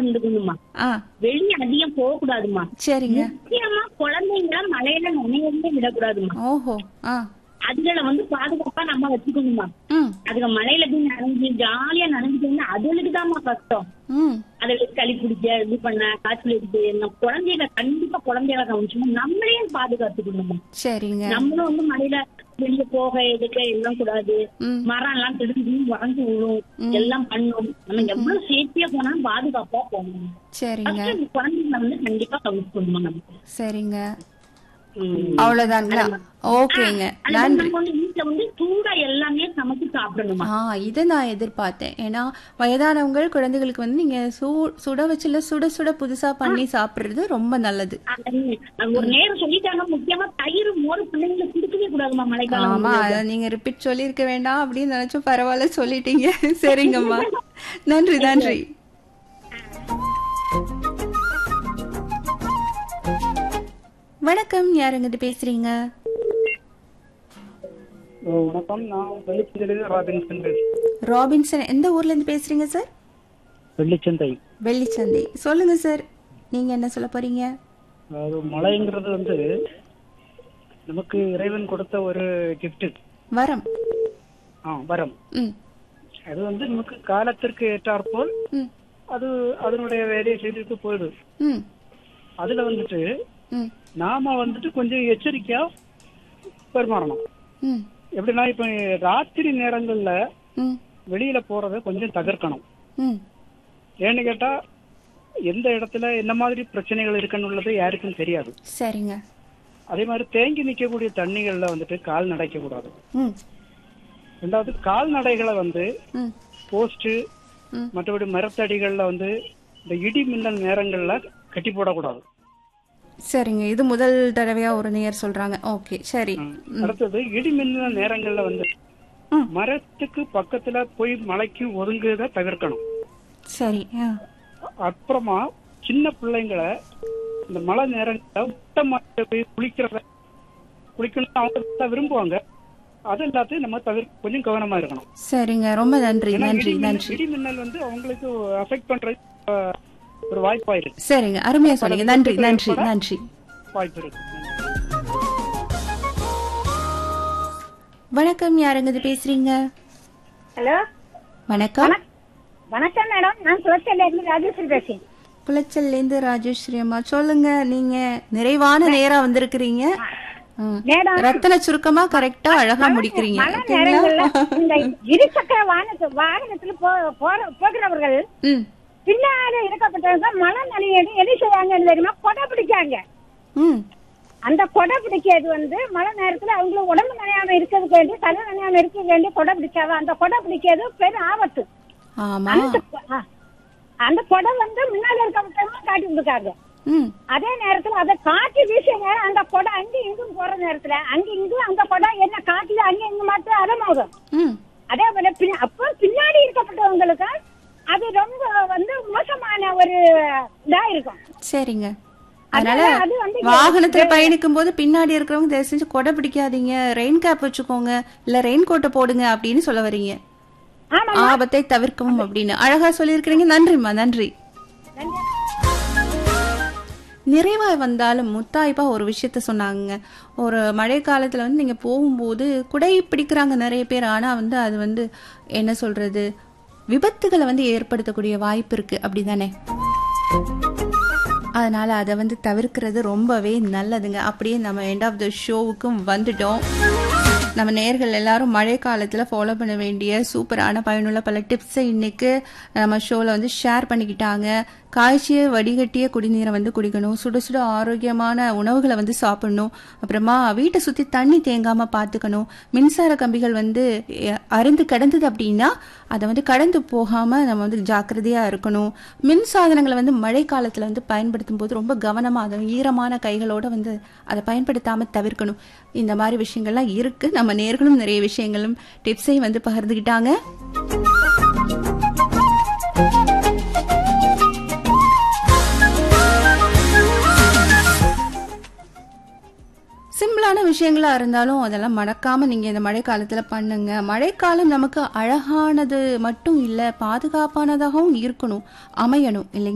இருந்துக்கணுமா ஆ வெளியே அதிகம் போக கூடாதுமா சரிங்க முக்கியமா குழந்தைங்கள மழையில நனையவே விடக்கூடாதுமா ஓஹோ ஆ அதுகளை வந்து பாதுகாப்பா நம்ம வச்சுக்கணுமா ம் அதுங்க மழையில போய் நனைஞ்சு ஜாலியா நனைஞ்சுட்டோம்னா அதுகளுக்கு தான்மா கஷ்டம் ம் அதுகளுக்கு களி பிடிச்ச இது பண்ண காய்ச்சல் எடுத்து நம்ம குழந்தைகளை கண்டிப்பா குழந்தைகளை கவனிச்சோம் நம்மளையும் பாதுகாத்துக்கணுமா சரிங்க நம்மளும் வந்து மழையில வெளிய போக எடுக்க எல்லாம் கூடாது ம் மரம் எல்லாம் திடீர்னு வறண்டு விழும் எல்லாம் பண்ணும் நம்ம எவ்வளவு சேஃப்டியா போனாலும் பாதுகாப்பா போகணும் சரிங்க ஃபர்ஸ்ட் இந்த குழந்தைங்களை வந்து கண்டிப்பா கவனிக்கணுமா நமக்கு சரிங்க ம். அவ்வளவுதாங்களா ஓகேங்க அது நன்றி நம்ம வந்து வீட்டுல வந்து சூடா எல்லாமே சமைச்சு சாப்பிடணுமா ஆ இதை நான் எதிர்பார்த்தேன் ஏன்னா வயதானவங்க குழந்தைகளுக்கு வந்து நீங்க சூ சுட வச்சுல சுட சுட புதுசா பண்ணி சாப்பிடுறது ரொம்ப நல்லது அது ஒரு நேரம் சொல்லிட்டாங்க முக்கியமா தயிர் மோர் பிள்ளைங்களுக்கு குடுக்கவே கூடாதுமா மழைக்காலம் ஆமா அத நீங்க ரிப்பீட் சொல்லியிருக்க வேண்டாம் அப்படின்னு நினைச்சும் பரவாயில்ல சொல்லிட்டீங்க சரிங்கம்மா நன்றி நன்றி வணக்கம் யாருங்க இது பேசுறீங்க ஓ, வணக்கம் நான் வெள்ளிச்சந்தையிலிருந்து ராபின்சன் பேசுறேன் ராபின்சன் எந்த ஊர்ல இருந்து பேசுறீங்க சார் வெள்ளிச்சந்தை வெள்ளிச்சந்தை சொல்லுங்க சார் நீங்க என்ன சொல்ல போறீங்க அதாவது மழைங்கிறது வந்து நமக்கு இறைவன் கொடுத்த ஒரு gift வரம் ஆ வரம் ம் அது வந்து நமக்கு காலத்திற்கு ஏற்றாற்போல் ம் அது அதனுடைய வேலையை செய்துட்டு போயிடுது ம் அதுல வந்துட்டு ம் நாம வந்துட்டு கொஞ்சம் எச்சரிக்கையா பெருமாறணும் ம் எப்படின்னா இப்ப ராத்திரி நேரங்கள்ல ம் வெளியில போறத கொஞ்சம் தவிர்க்கணும் ம் ஏன்னு கேட்டா எந்த இடத்துல என்ன மாதிரி பிரச்சனைகள் இருக்குன்னு உள்ளது யாருக்கும் தெரியாது சரிங்க அதே மாதிரி தேங்கி நிக்கக்கூடிய தண்ணிகள்ல வந்துட்டு கால் நடைக்க கூடாது ம் ரெண்டாவது கால்நடைகளை வந்து ம் போஸ்ட் ம். மற்றபடி மரத்தடிகள்ல வந்து இந்த இடி மின்னல் நேரங்கள்ல கட்டி போடக்கூடாது சரிங்க இது முதல் தடவையா ஒரு நேயர் சொல்றாங்க ஓகே சரி அடுத்தது இடி மின்னல் நேரங்கள்ல வந்து ம். மரத்துக்கு பக்கத்துல போய் மலைக்கு ஒதுங்குறத தவிர்க்கணும் சரி ஆ அப்புறமா சின்ன பிள்ளைங்களை இந்த மழை நேரங்கள்ல முட்டை மாட்ட போய் குளிக்கிறத குளிக்கணும்னு அவங்க தான் விரும்புவாங்க அது எல்லாத்தையும் நம்ம தவிர கொஞ்சம் கவனமா இருக்கணும் சரிங்க ரொம்ப நன்றி ஏன்னா நன்றி இடி மின்னல் நன்றி இடி மின்னல் வந்து அவங்களுக்கு அஃபெக்ட் பண்றது அஹ், ஒரு வாய்ப்பாயிருக்கு சரிங்க அருமையா சொன்னீங்க நன்றி நன்றி நன்றி வாய்ப்பு இருக்கு வணக்கம் யாருங்க இது பேசுறீங்க ஹலோ வணக்கம் வணக்கம் மேடம் நான் குளச்சல்ல இருந்து ராஜேஸ்வரி பேசுறேன் குளச்சல்ல இருந்து ராஜேஸ்வரி அம்மா சொல்லுங்க நீங்க நிறைவான நேரா வந்திருக்கிறீங்க ம். மேடம் ரத்தன சுருக்கமா கரெக்டா அழகா முடிக்கிறீங்க மழை ஓகேங்களா நேரங்கள்ல இந்த இருசக்கர வாகனத்து வாகனத்துல போ- போற- போகிறவர்கள் ம் பின்னாடி இருக்கப்பட்டவங்க மழை நனையடி என்ன செய்வாங்கன்னு தெரியுமா கொடை பிடிக்காங்க ம் அந்த கொடை பிடிக்கிறது வந்து மழை நேரத்துல அவங்களுக்கு உடம்பு நனையாம இருக்கிறதுக்கு வேண்டி தலை நனையாம இருக்க வேண்டி கொடை பிடிக்காத அந்த கொடை பிடிக்கிறது பெரும் ஆபத்து ஆமா அந்த கொ- ஆ. அந்த கொடை வந்து முன்னாடி இருக்கப்பட்டவங்க காட்டி கொடுக்காங்க ம் அதே நேரத்துல அதை காட்டி வீசிய நேரம் அந்த கொடை அங்க இங்கும் போற நேரத்துல அங்க இங்கும் அந்த கொடை என்ன காட்டுது அங்க இங்க மாத்த அதமாகும் ம் அதே போல பின்ன- அப்போ பின்னாடி இருக்கப்பட்டவங்களுக்கு அது ரொம்ப வந்து மோசமான ஒரு இதா இருக்கும் சரிங்க அதனால அதனால அது வந்து வாகனத்துல பயணிக்கும் போது பின்னாடி இருக்கிறவங்க தயவு செஞ்சு கொடை பிடிக்காதீங்க ரெயின் கேப் வச்சுக்கோங்க இல்ல ரெயின் கோட்டை போடுங்க அப்படின்னு சொல்ல வர்றீங்க ஆமா ஆபத்தை தவிர்க்கவும் அப்படின்னு அழகா சொல்லியிருக்கிறீங்க நன்றிம்மா நன்றி நிறைவா வந்தாலும் முத்தாய்ப்பா ஒரு விஷயத்த சொன்னாங்க ஒரு மழை காலத்துல வந்து நீங்க போகும்போது குடை பிடிக்கிறாங்க நிறைய பேர் ஆனா வந்து அது வந்து என்ன சொல்றது விபத்துகளை வந்து ஏற்படுத்தக்கூடிய வாய்ப்பு இருக்கு அப்படிதானே அதனால அதை வந்து தவிர்க்கிறது ரொம்பவே நல்லதுங்க அப்படியே நம்ம எண்ட் ஆஃப் த ஷோவுக்கும் வந்துட்டோம் நம்ம நேர்கள் எல்லாரும் மழை காலத்தில் ஃபாலோ பண்ண வேண்டிய சூப்பரான பயனுள்ள பல டிப்ஸை இன்னைக்கு நம்ம ஷோவில் வந்து ஷேர் பண்ணிக்கிட்டாங்க காய்ச்சிய வடிகட்டிய குடிநீரை வந்து குடிக்கணும் சுட சுட ஆரோக்கியமான உணவுகளை வந்து சாப்பிடணும் அப்புறமா வீட்டை சுற்றி தண்ணி தேங்காமல் பார்த்துக்கணும் மின்சார கம்பிகள் வந்து எ- அருந்து கிடந்தது அப்படின்னா அதை வந்து கடந்து போகாமல் நம்ம வந்து ஜாக்கிரதையாக இருக்கணும் மின் சாதனங்களை வந்து மழை காலத்தில் வந்து பயன்படுத்தும் போது ரொம்ப கவனமாக அதை ஈரமான கைகளோட வந்து அதை பயன்படுத்தாமல் தவிர்க்கணும் இந்த மாதிரி விஷயங்கள்லாம் இருக்குது நம்ம நேர்களும் நிறைய விஷயங்களும் டிப்ஸையும் வந்து பகிர்ந்துக்கிட்டாங்க சிம்பிளான விஷயங்களா இருந்தாலும் அதெல்லாம் மறக்காம நீங்க இந்த மழை காலத்துல பண்ணுங்க மழைக்காலம் நமக்கு அழகானது மட்டும் இல்ல பாதுகாப்பானதாகவும் இருக்கணும் அமையணும் இல்லைங்க